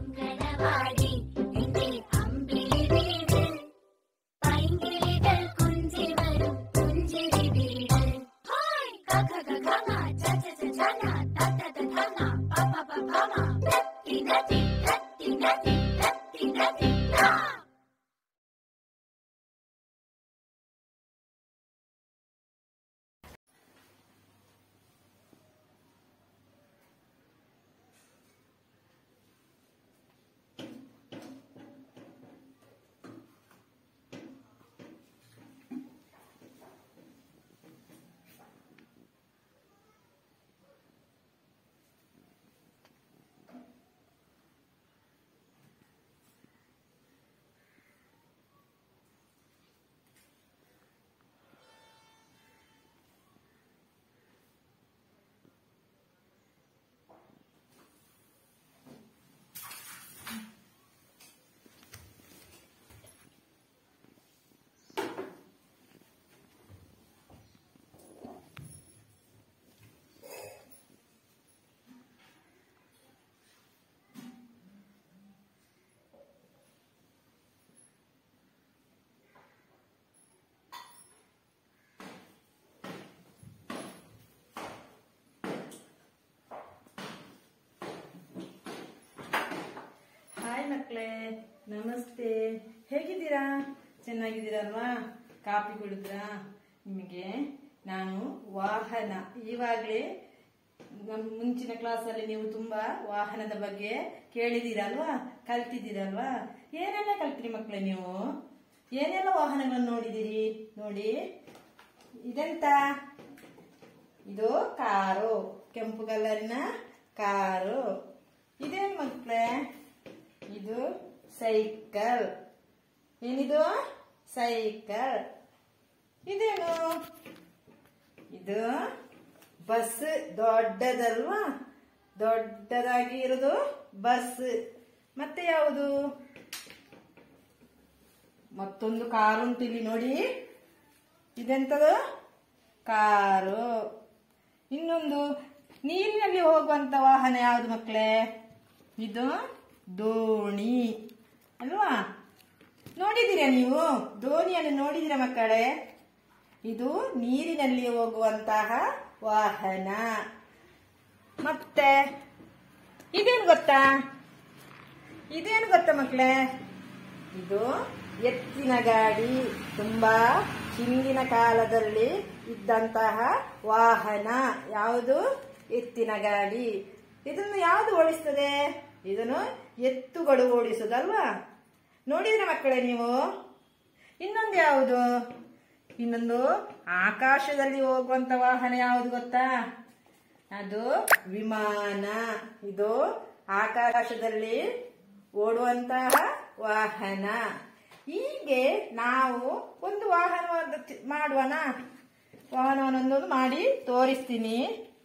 അങ്കണവാടി എന്റെ അമ്പിളി വീട് പൈങ്കിളികൾ കുഞ്ചി വരും പുഞ്ചിരി വീട് ഹായ് കഖ ഖ ഖ ങ ച ച ച ഛ ന ത ത ത ധ ന പ പ പ ഭ മ തത്തി നതി തത്തി നതി തത്തി നതി ത ಹಾಯ್ ಮಕ್ಕಳೇ ನಮಸ್ತೆ ಹೇಗಿದ್ದೀರಾ ಚೆನ್ನಾಗಿದ್ದೀರಲ್ವಾ ಕಾಫಿ ಕುಡಿದ್ರಾ ನಿಮಗೆ ನಾನು ವಾಹನ ಇವಾಗಲೇ ನಮ್ಮ ಮುಂಚಿನ ಕ್ಲಾಸಲ್ಲಿ ನೀವು ತುಂಬಾ ವಾಹನದ ಬಗ್ಗೆ ಕೇಳಿದ್ದೀರಲ್ವಾ ಕಲ್ತಿದ್ದೀರಲ್ವಾ ಏನೆಲ್ಲ ಕಲ್ತಿರಿ ಮಕ್ಕಳೇ ನೀವು ಏನೆಲ್ಲ ವಾಹನಗಳನ್ನು ನೋಡಿದಿರಿ ನೋಡಿ ಇದೆಂತ ಇದು ಕಾರು ಕೆಂಪು ಕಲರಿನ ಕಾರು ಇದೇನು ಮಕ್ಕಳೇ ಇದು ಸೈಕಲ್ ಏನಿದು ಸೈಕಲ್ ಇದೇನು ಇದು ಬಸ್ ದೊಡ್ಡದಲ್ವಾ ದೊಡ್ಡದಾಗಿ ಇರೋದು ಬಸ್ ಮತ್ತೆ ಯಾವುದು ಮತ್ತೊಂದು ಕಾರು ಉಂಟು ಇಲ್ಲಿ ನೋಡಿ ಇದೆಂತದು ಕಾರು ಇನ್ನೊಂದು ನೀರಿನಲ್ಲಿ ಹೋಗುವಂತ ವಾಹನ ಯಾವುದು ಮಕ್ಕಳೇ ಇದು ದೋಣಿ ಅಲ್ವಾ ನೋಡಿದ್ದೀರಾ ನೀವು ದೋಣಿಯನ್ನು ನೋಡಿದ್ದೀರಾ ಮಕ್ಕಳೇ ಇದು ನೀರಿನಲ್ಲಿ ಹೋಗುವಂತಹ ವಾಹನ ಮತ್ತೆ ಇದೇನು ಗೊತ್ತಾ ಇದೇನು ಗೊತ್ತಾ ಮಕ್ಕಳೇ ಇದು ಎತ್ತಿನ ಗಾಡಿ ತುಂಬಾ ಹಿಂದಿನ ಕಾಲದಲ್ಲಿ ಇದ್ದಂತಹ ವಾಹನ ಯಾವುದು ಎತ್ತಿನ ಗಾಡಿ ಇದನ್ನು ಯಾವುದು ಓಡಿಸ್ತದೆ ಇದನ್ನು ಎತ್ತುಗಳು ಓಡಿಸುದಲ್ವಾ ನೋಡಿದ್ರೆ ಮಕ್ಕಳೇ ನೀವು ಇನ್ನೊಂದು ಯಾವುದು ಇನ್ನೊಂದು ಆಕಾಶದಲ್ಲಿ ಹೋಗುವಂತ ವಾಹನ ಯಾವುದು ಗೊತ್ತಾ ಅದು ವಿಮಾನ ಇದು ಆಕಾಶದಲ್ಲಿ ಓಡುವಂತಹ ವಾಹನ ಹೀಗೆ ನಾವು ಒಂದು ವಾಹನ ಮಾಡುವನ ವಾಹನವನ್ನೊಂದು ಮಾಡಿ ತೋರಿಸ್ತೀನಿ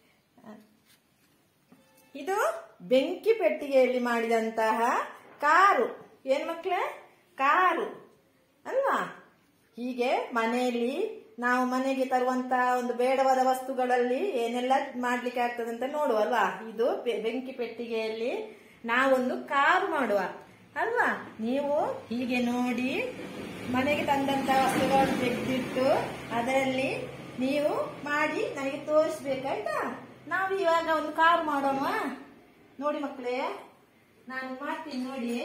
ಇದು ಬೆಂಕಿ ಪೆಟ್ಟಿಗೆಯಲ್ಲಿ ಮಾಡಿದಂತಹ ಕಾರು ಏನ್ ಮಕ್ಕಳೇ ಕಾರು ಅಲ್ವಾ ಹೀಗೆ ಮನೆಯಲ್ಲಿ ನಾವು ಮನೆಗೆ ತರುವಂತಹ ಒಂದು ಬೇಡವಾದ ವಸ್ತುಗಳಲ್ಲಿ ಏನೆಲ್ಲ ಮಾಡ್ಲಿಕ್ಕೆ ಆಗ್ತದೆ ಅಂತ ನೋಡುವ ಅಲ್ವಾ ಇದು ಬೆ- ಬೆಂಕಿ ಪೆಟ್ಟಿಗೆಯಲ್ಲಿ ನಾವೊಂದು ಕಾರು ಮಾಡುವ ಅಲ್ವಾ ನೀವು ಹೀಗೆ ನೋಡಿ ಮನೆಗೆ ತಂದಂತ ವಸ್ತುಗಳನ್ನು ತೆಗೆದಿಟ್ಟು ಅದರಲ್ಲಿ ನೀವು ಮಾಡಿ ನನಗೆ ತೋರಿಸ್ಬೇಕಾಯ್ತಾ ನಾವು ಇವಾಗ ಒಂದು ಕಾರು ಮಾಡೋಣ ನೋಡಿ ಮಕ್ಕಳೇ ನಾನು ಮಾಡ್ತೀನಿ ನೋಡಿ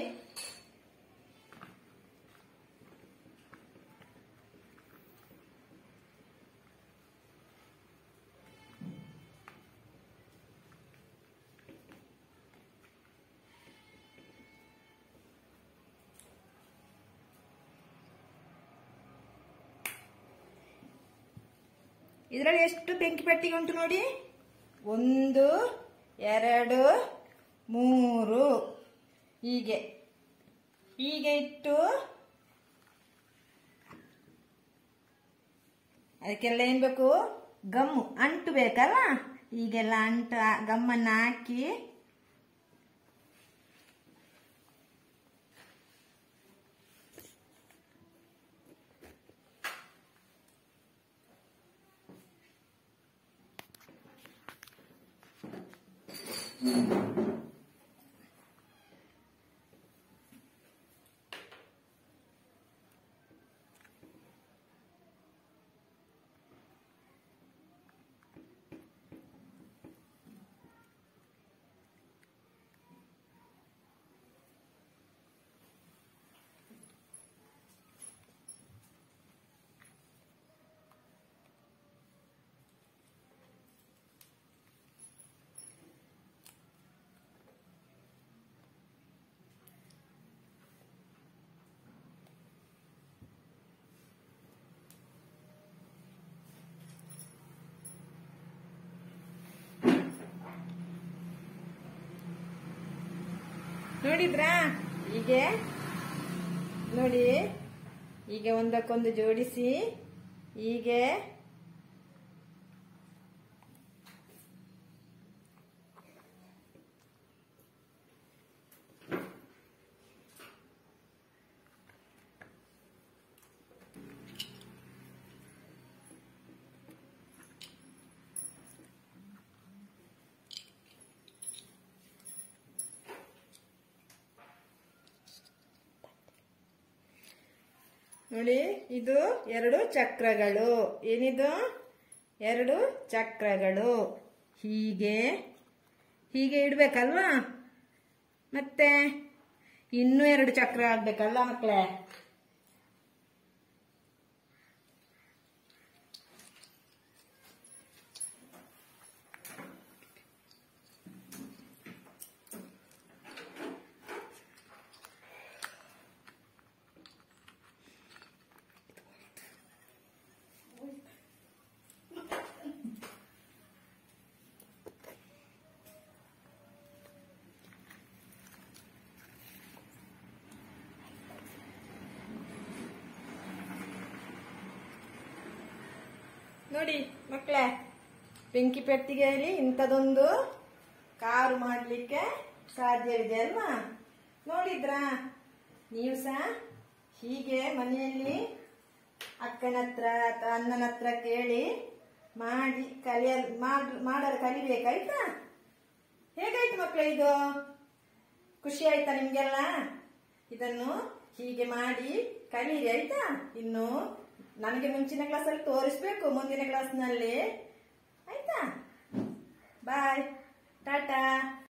ಇದರಲ್ಲಿ ಎಷ್ಟು ಬೆಂಕಿ ಪೆಟ್ಟಿಗೆ ಉಂಟು ನೋಡಿ ಒಂದು ಎರಡು ಮೂರು ಹೀಗೆ ಹೀಗೆ ಇಟ್ಟು ಅದಕ್ಕೆಲ್ಲ ಏನ್ ಬೇಕು ಗಮ್ಮು ಅಂಟು ಬೇಕಲ್ಲ ಈಗೆಲ್ಲ ಅಂಟು ಆ- ಗಮ್ಮನ್ನ ಹಾಕಿ ನೋಡಿದ್ರಾ ಹೀಗೆ ನೋಡಿ ಹೀಗೆ ಒಂದಕ್ಕೊಂದು ಜೋಡಿಸಿ ಹೀಗೆ ನೋಡಿ ಇದು ಎರಡು ಚಕ್ರಗಳು ಏನಿದು ಎರಡು ಚಕ್ರಗಳು ಹೀಗೆ ಹೀಗೆ ಇಡ್ಬೇಕಲ್ವಾ ಮತ್ತೆ ಇನ್ನೂ ಎರಡು ಚಕ್ರ ಆಗ್ಬೇಕಲ್ವಾ ಮಕ್ಕಳೇ ನೋಡಿ ಮಕ್ಕಳೇ ಬೆಂಕಿ ಪೆಟ್ಟಿಗೆಯಲ್ಲಿ ಇಂಥದೊಂದು ಕಾರು ಮಾಡಲಿಕ್ಕೆ ಸಾಧ್ಯವಿದೆ ಅಲ್ವಾ ನೋಡಿದ್ರಾ ನೀವು ಸಹ ಹೀಗೆ ಮನೆಯಲ್ಲಿ ಅಕ್ಕನ ಹತ್ರ ಅಥವಾ ಅಣ್ಣನ ಹತ್ರ ಕೇಳಿ ಮಾಡಿ ಕಲಿಯ ಮಾಡ್- ಮಾಡಲು ಕಲಿಬೇಕಾಯ್ತಾ ಹೇಗಾಯ್ತು ಮಕ್ಕಳೇ ಇದು ಖುಷಿ ಆಯ್ತಾ ನಿಮ್ಗೆಲ್ಲ ಇದನ್ನು ಹೀಗೆ ಮಾಡಿ ಕಲೀರಿ ಆಯ್ತಾ ಇನ್ನು ನನಗೆ ಮುಂಚಿನ ಕ್ಲಾಸಲ್ಲಿ ತೋರಿಸ್ಬೇಕು ಮುಂದಿನ ಕ್ಲಾಸ್ನಲ್ಲಿ ಆಯ್ತಾ ಬಾಯ್ ಟಾಟಾ